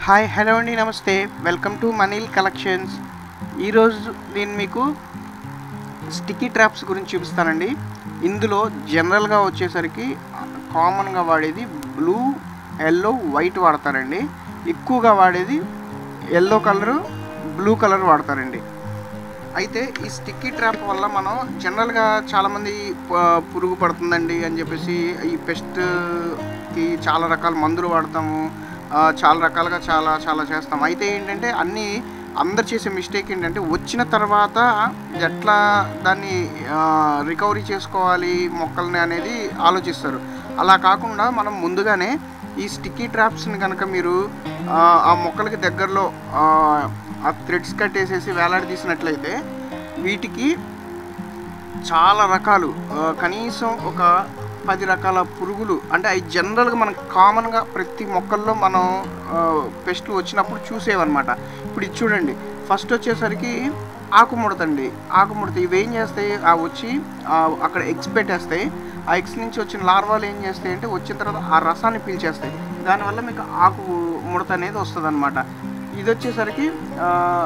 hi hello అండి నమస్తే welcome to మనీల్ collections ఈరోజు నేను మీకు స్టిక్కీ ట్రాప్స్ గురించి చూపిస్తానండి ఇందులో జనరల్గా వచ్చేసరికి కామన్గా వాడేది బ్లూ ఎల్లో వైట్ వాడతారండి ఎక్కువగా వాడేది ఎల్లో కలరు బ్లూ కలర్ వాడతారండి అయితే ఈ స్టిక్కీ ట్రాప్ వల్ల మనం జనరల్గా చాలామంది ప- పురుగు పడుతుందండి అని చెప్పేసి ఈ పెస్ట్కి చాలా రకాల మందులు వాడతాము ఆ, చాలా రకాలుగా చాలా చాలా చేస్తాం అయితే ఏంటంటే అన్నీ అందరు చేసే మిస్టేక్ ఏంటంటే వచ్చిన తర్వాత ఎట్లా దాన్ని రికవరీ చేసుకోవాలి మొక్కల్ని అనేది ఆలోచిస్తారు అలా కాకుండా మనం ముందుగానే ఈ స్టిక్కీ ట్రాప్స్ని కనుక మీరు ఆ, ఆ మొక్కలకి దగ్గరలో ఆ, ఆ థ్రెడ్స్ కట్టేసేసి వేలాడదీసినట్లయితే వీటికి చాలా రకాలు ఆ, కనీసం ఒక పది రకాల పురుగులు అంటే అవి జనరల్గా మనం కామన్గా ప్రతి మొక్కల్లో మనం పెస్ట్లు వచ్చినప్పుడు చూసేవన్నమాట ఇప్పుడు ఇది చూడండి ఫస్ట్ వచ్చేసరికి ఆకుముడతండి ఆకుముడత ఇవి ఏం చేస్తాయి ఆ వచ్చి ఆ, అక్కడ ఎగ్స్ పెట్టేస్తాయి ఆ ఎగ్స్ నుంచి వచ్చిన లార్వాలు ఏం చేస్తాయి అంటే వచ్చిన తర్వాత ఆ రసాన్ని పీల్చేస్తాయి దానివల్ల మీకు ఆకు ముడత అనేది వస్తుంది అనమాట ఇది వచ్చేసరికి ఆ,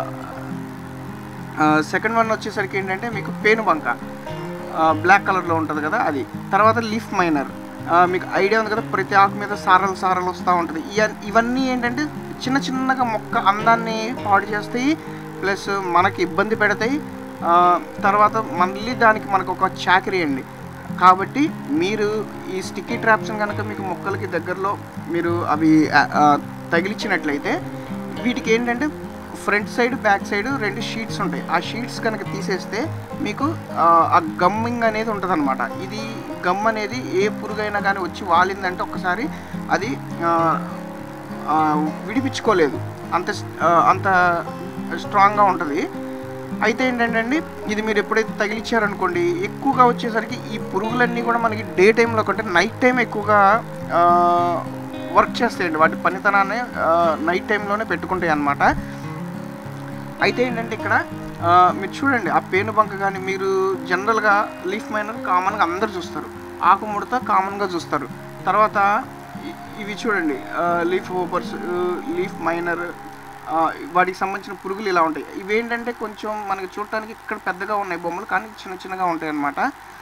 సెకండ్ వన్ వచ్చేసరికి ఏంటంటే మీకు పేనుబంక బ్లాక్ కలర్లో ఉంటుంది కదా అది తర్వాత లీఫ్ మైనర్ మీకు ఐడియా ఉంది కదా ప్రతి ఆకు మీద సారలు సారలు వస్తూ ఉంటుంది ఇవ- ఇవన్నీ ఏంటంటే చిన్న చిన్నగా మొక్క అందాన్ని పాడు చేస్తాయి ప్లస్ మనకి ఇబ్బంది పెడతాయి ఆ, తర్వాత మళ్ళీ దానికి మనకు ఒక చాకరీ అండి కాబట్టి మీరు ఈ స్టిక్కీ ట్రాప్స్ని కనుక మీకు మొక్కలకి దగ్గరలో మీరు అవి ఆ, ఆ, తగిలించినట్లయితే వీటికి ఏంటంటే ఫ్రంట్ సైడ్ బ్యాక్ సైడ్ రెండు షీట్స్ ఉంటాయి ఆ షీట్స్ కనుక తీసేస్తే మీకు ఆ, ఆ గమ్మింగ్ అనేది ఉంటుంది ఇది గమ్ అనేది ఏ పురుగైనా కానీ వచ్చి వాలిందంటే ఒకసారి అది ఆ, ఆ, విడిపించుకోలేదు అంత స్- ఆ, అంత స్ట్రాంగ్గా ఉంటుంది అయితే ఏంటంటే అండి ఇది మీరు ఎప్పుడైతే తగిలిచ్చారనుకోండి ఎక్కువగా వచ్చేసరికి ఈ పురుగులన్నీ కూడా మనకి డే టైంలో కంటే నైట్ టైం ఎక్కువగా వర్క్ చేస్తాయండి వాటి పనితనాన్ని నైట్ టైంలోనే పెట్టుకుంటాయి అన్నమాట అయితే ఏంటంటే ఇక్కడ ఆ, మీరు చూడండి ఆ పేనుబంక కానీ మీరు జనరల్గా లీఫ్ మైనర్ కామన్గా అందరు చూస్తారు ఆకు ముడత కామన్గా చూస్తారు తర్వాత ఇ- ఇవి చూడండి లీఫ్ హోపర్స్ లీఫ్ మైనర్ వాటికి సంబంధించిన పురుగులు ఇలా ఉంటాయి ఇవి ఏంటంటే కొంచెం మనకి చూడటానికి ఇక్కడ పెద్దగా ఉన్నాయి బొమ్మలు కానీ చిన్న చిన్నగా ఉంటాయి అన్నమాట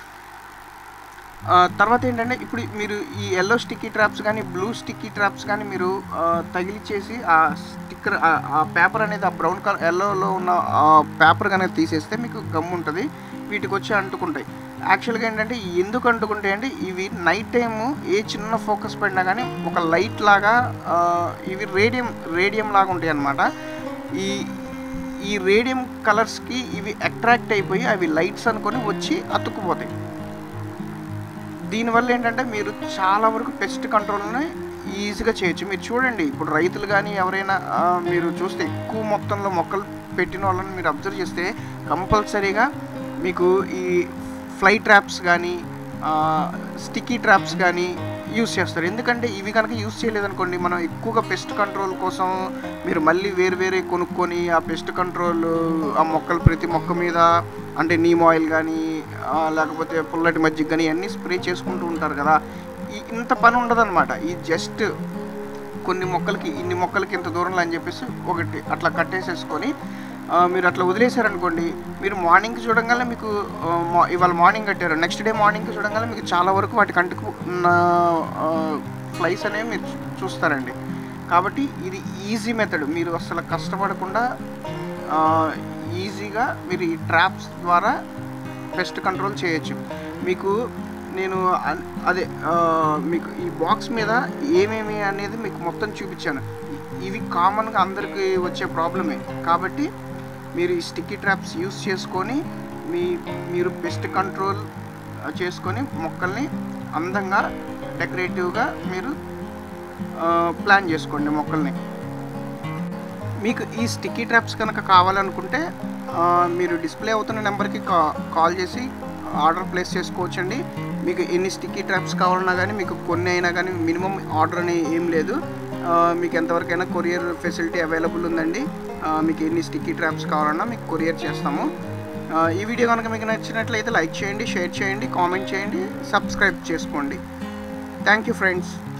ఆ, తర్వాత ఏంటంటే ఇప్పుడు మీరు ఈ ఎల్లో స్టిక్కీ ట్రాప్స్ కానీ బ్లూ స్టిక్కీ ట్రాప్స్ కానీ మీరు ఆ, తగిలిచ్చేసి ఆ స్టిక్కర్ ఆ పేపర్ అనేది ఆ బ్రౌన్ కలర్ ఎల్లోలో ఉన్న ఆ పేపర్ కనుక తీసేస్తే మీకు గమ్ ఉంటుంది వీటికి వచ్చి అంటుకుంటాయి యాక్చువల్గా ఏంటంటే ఎందుకు అంటుకుంటాయి అంటే ఇవి నైట్ టైము ఏ చిన్న ఫోకస్ పడినా కానీ ఒక లైట్ లాగా ఆ, ఇవి రేడియం రేడియం లాగా ఉంటాయి అన్నమాట ఈ ఈ రేడియం కలర్స్కి ఇవి అట్రాక్ట్ అయిపోయి అవి లైట్స్ అనుకొని వచ్చి అతుక్కుపోతాయి దీనివల్ల ఏంటంటే మీరు చాలా వరకు పెస్ట్ కంట్రోల్ని ఈజీగా చేయొచ్చు మీరు చూడండి ఇప్పుడు రైతులు కానీ ఎవరైనా ఆ, మీరు చూస్తే ఎక్కువ మొత్తంలో మొక్కలు పెట్టిన వాళ్ళని మీరు అబ్జర్వ్ చేస్తే కంపల్సరీగా మీకు ఈ ఫ్లై ట్రాప్స్ కానీ స్టిక్కీ ట్రాప్స్ కానీ యూస్ చేస్తారు ఎందుకంటే ఇవి కనుక యూస్ చేయలేదనుకోండి మనం ఎక్కువగా పెస్ట్ కంట్రోల్ కోసం మీరు మళ్ళీ వేరు వేరే కొనుక్కొని ఆ పెస్ట్ కంట్రోల్ ఆ మొక్కలు ప్రతి మొక్క మీద అంటే నీమ్ ఆయిల్ కానీ లేకపోతే పుల్లటి మజ్జిగ కానీ అన్నీ స్ప్రే చేసుకుంటూ ఉంటారు కదా ఈ- ఇంత పని ఉండదన్నమాట ఈ జస్ట్ కొన్ని మొక్కలకి ఇన్ని మొక్కలకి ఇంత దూరంలో అని చెప్పేసి ఒకటి అట్లా కట్టేసేసుకొని ఆ, మీరు అట్లా వదిలేశారనుకోండి మీరు మార్నింగ్ చూడంగానే మీకు ఆ, మా- ఇవాళ మార్నింగ్ కట్టారు నెక్స్ట్ డే మార్నింగ్ చూడంగానే మీకు చాలా వరకు వాటి కంటికి ఉన్న ఫ్లైస్ అనేవి మీరు చూ- చూస్తారండి కాబట్టి ఇది ఈజీ మెథడ్ మీరు అసలు కష్టపడకుండా ఆ, ఈజీగా మీరు ఈ ట్రాప్స్ ద్వారా పెస్ట్ కంట్రోల్ చేయొచ్చు మీకు నేను అన్- అదే ఆ, మీకు ఈ బాక్స్ మీద ఏమేమి అనేది మీకు మొత్తం చూపించాను ఇ- ఇవి కామన్గా అందరికీ వచ్చే ప్రాబ్లమే కాబట్టి మీరు ఈ స్టిక్కీ ట్రాప్స్ యూస్ చేసుకొని మీ మీరు పెస్ట్ కంట్రోల్ చేసుకొని మొక్కల్ని అందంగా డెకరేటివ్గా మీరు ఆ, ప్లాన్ చేసుకోండి మొక్కల్ని మీకు ఈ స్టిక్కీ ట్రాప్స్ కనుక కావాలనుకుంటే ఆ, మీరు డిస్ప్లే అవుతున్న నెంబర్కి కా కాల్ చేసి ఆర్డర్ ప్లేస్ చేసుకోవచ్చండి మీకు ఎన్ని స్టిక్కీ ట్రాప్స్ కావాలన్నా కానీ మీకు కొన్ని అయినా కానీ మినిమం ఆర్డర్ అని ఏం లేదు ఆ, మీకు ఎంతవరకైనా కొరియర్ ఫెసిలిటీ అవైలబుల్ ఉందండి ఆ, మీకు ఎన్ని స్టిక్కీ ట్రాప్స్ కావాలన్నా మీకు కొరియర్ చేస్తాము ఆ, ఈ వీడియో కనుక మీకు నచ్చినట్లయితే లైక్ చేయండి షేర్ చేయండి కామెంట్ చేయండి సబ్స్క్రైబ్ చేసుకోండి థ్యాంక్ యూ ఫ్రెండ్స్